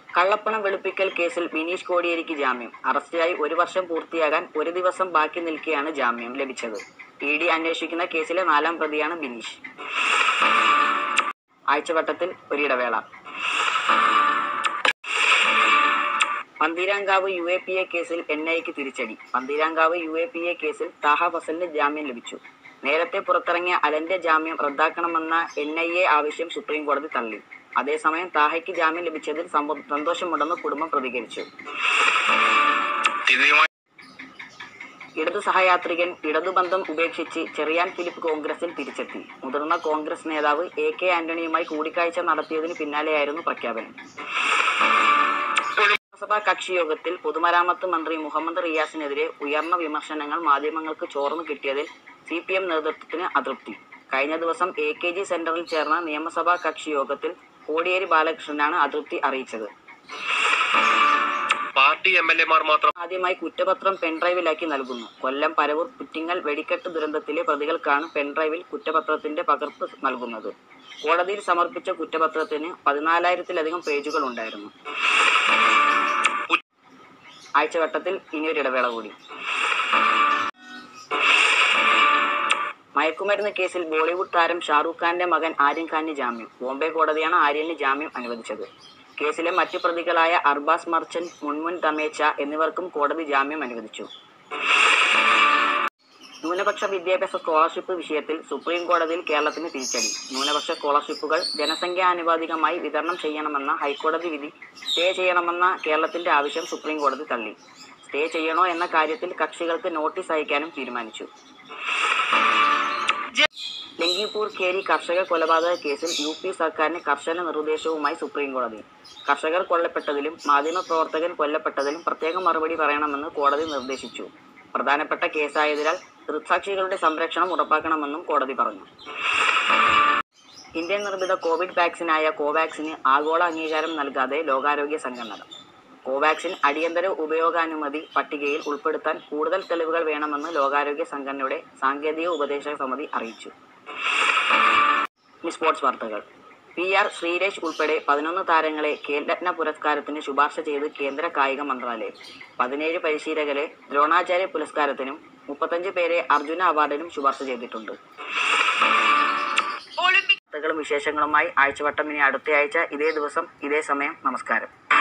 കള്ളപ്പണം വെളുപ്പിക്കൽ കേസിൽ ബിനീഷ് കോടിയേരിക്ക് ജാമ്യം അറസ്റ്റിലായി ഒരു വർഷം പൂർത്തിയാകാൻ ഒരു ദിവസം ബാക്കി നിൽക്കെയാണ് ജാമ്യം ലഭിച്ചത് ഇ ഡി അന്വേഷിക്കുന്ന കേസിലെ നാലാം പ്രതിയാണ് ബിനീഷ് ആഴ്ചവട്ടത്തിൽ ഒരിടവേള Pantheerankavu U A P A കേസിൽ എൻ ഐക്ക് തിരിച്ചടി Pantheerankavu U A P A കേസിൽ താഹ ഫസലിന് ജാമ്യം ലഭിച്ചു നേരത്തെ പുറത്തിറങ്ങിയ അലന്റെ ജാമ്യം റദ്ദാക്കണമെന്ന എൻ ഐ എ ആവശ്യം സുപ്രീം കോടതി തള്ളി അതേസമയം താഹയ്ക്ക് ജാമ്യം ലഭിച്ചതിൽ സമ്പ- സന്തോഷമുണ്ടെന്ന് കുടുംബം പ്രതികരിച്ചു ഇതുമായി ഇടതു സഹയാത്രികൻ ഇടതുബന്ധം ഉപേക്ഷിച്ച് ചെറിയാൻ ഫിലിപ്പ് കോൺഗ്രസിൽ തിരിച്ചെത്തി മുതിർന്ന കോൺഗ്രസ് നേതാവ് എ കെ ആന്റണിയുമായി കൂടിക്കാഴ്ച നടത്തിയതിന് പിന്നാലെയായിരുന്നു പ്രഖ്യാപനം നിയമസഭാ കക്ഷിയോഗത്തിൽ പൊതുമരാമത്ത് മന്ത്രി മുഹമ്മദ് റിയാസിനെതിരെ ഉയർന്ന വിമർശനങ്ങൾ മാധ്യമങ്ങൾക്ക് ചോർന്നു കിട്ടിയതിൽ സി പി എം നേതൃത്വത്തിന് അതൃപ്തി കഴിഞ്ഞ ദിവസം എ കെ ജി സെന്ററിൽ ചേർന്ന നിയമസഭാ കക്ഷിയോഗത്തിൽ കോടിയേരി ബാലകൃഷ്ണനാണ് അതൃപ്തി അറിയിച്ചത് പാർട്ടി എം എൽ എമാർ മാത്രം ആദ്യമായി കുറ്റപത്രം പെൻഡ്രൈവിലാക്കി നൽകുന്നു കൊല്ലം പരവൂർ കുറ്റിങ്ങൽ വെടിക്കെട്ട് ദുരന്തത്തിലെ പ്രതികൾക്കാണ് പെൻഡ്രൈവിൽ കുറ്റപത്രത്തിന്റെ പകർപ്പ് നൽകുന്നത് കോടതിയിൽ സമർപ്പിച്ച കുറ്റപത്രത്തിന് പതിനാലായിരത്തിലധികം പേജുകൾ ഉണ്ടായിരുന്നു ആഴ്ചവട്ടത്തിൽ ഇനിയൊരു ഇടവേള കൂടി മയക്കുമരുന്ന് കേസിൽ ബോളിവുഡ് താരം ഷാറൂഖ് ഖാന്റെ മകൻ ആര്യൻ ഖാന് ജാമ്യം ബോംബെ കോടതിയാണ് ആര്യന് ജാമ്യം അനുവദിച്ചത് കേസിലെ മറ്റു പ്രതികളായ അർബാസ് മർച്ചന്റ് മുൻമുൻ തമേച്ച എന്നിവർക്കും കോടതി ജാമ്യം അനുവദിച്ചു ന്യൂനപക്ഷ വിദ്യാഭ്യാസ സ്കോളർഷിപ്പ് വിഷയത്തിൽ സുപ്രീം കോടതിയിൽ കേരളത്തിന് തിരിച്ചടി ന്യൂനപക്ഷ സ്കോളർഷിപ്പുകൾ ജനസംഖ്യാനുപാതികമായി വിതരണം ചെയ്യണമെന്ന ഹൈക്കോടതി വിധി സ്റ്റേ ചെയ്യണമെന്ന കേരളത്തിന്റെ ആവശ്യം സുപ്രീം കോടതി തള്ളി സ്റ്റേ ചെയ്യണോ എന്ന കാര്യത്തിൽ കക്ഷികൾക്ക് നോട്ടീസ് അയക്കാനും തീരുമാനിച്ചു ലങ്കിപൂർ കേരി കർഷക കൊലപാതക കേസിൽ യു പി സർക്കാരിന് കർശന നിർദ്ദേശവുമായി സുപ്രീം കോടതി കർഷകർ കൊല്ലപ്പെട്ടതിലും മാധ്യമപ്രവർത്തകൻ കൊല്ലപ്പെട്ടതിലും പ്രത്യേക മറുപടി പറയണമെന്ന് കോടതി നിർദ്ദേശിച്ചു പ്രധാനപ്പെട്ട കേസായതിനാൽ ദൃക്സാക്ഷികളുടെ സംരക്ഷണം ഉറപ്പാക്കണമെന്നും കോടതി പറഞ്ഞു ഇന്ത്യൻ നിർമ്മിത കോവിഡ് വാക്സിനായ കോവാക്സിന് ആഗോള അംഗീകാരം നൽകാതെ ലോകാരോഗ്യ സംഘടന കോവാക്സിൻ അടിയന്തര ഉപയോഗാനുമതി പട്ടികയിൽ ഉൾപ്പെടുത്താൻ കൂടുതൽ തെളിവുകൾ വേണമെന്ന് ലോകാരോഗ്യ സംഘടനയുടെ സാങ്കേതിക ഉപദേശക സമിതി അറിയിച്ചു ഇനി സ്പോർട്സ് വാർത്തകൾ പി ആർ ശ്രീരേഷ് ഉൾപ്പെടെ പതിനൊന്ന് താരങ്ങളെ ഖേൽരത്ന പുരസ്കാരത്തിന് ശുപാർശ ചെയ്ത് കേന്ദ്ര കായിക മന്ത്രാലയം പതിനേഴ് പരിശീലകരെ ദ്രോണാചാര്യ പുരസ്കാരത്തിനും മുപ്പത്തഞ്ച് പേരെ അർജുന അവാർഡിനും ശുപാർശ ചെയ്തിട്ടുണ്ട് വാർത്തകളും വിശേഷങ്ങളുമായി ആഴ്ചവട്ടം ഇനി അടുത്ത ആഴ്ച ഇതേ ദിവസം ഇതേ സമയം നമസ്കാരം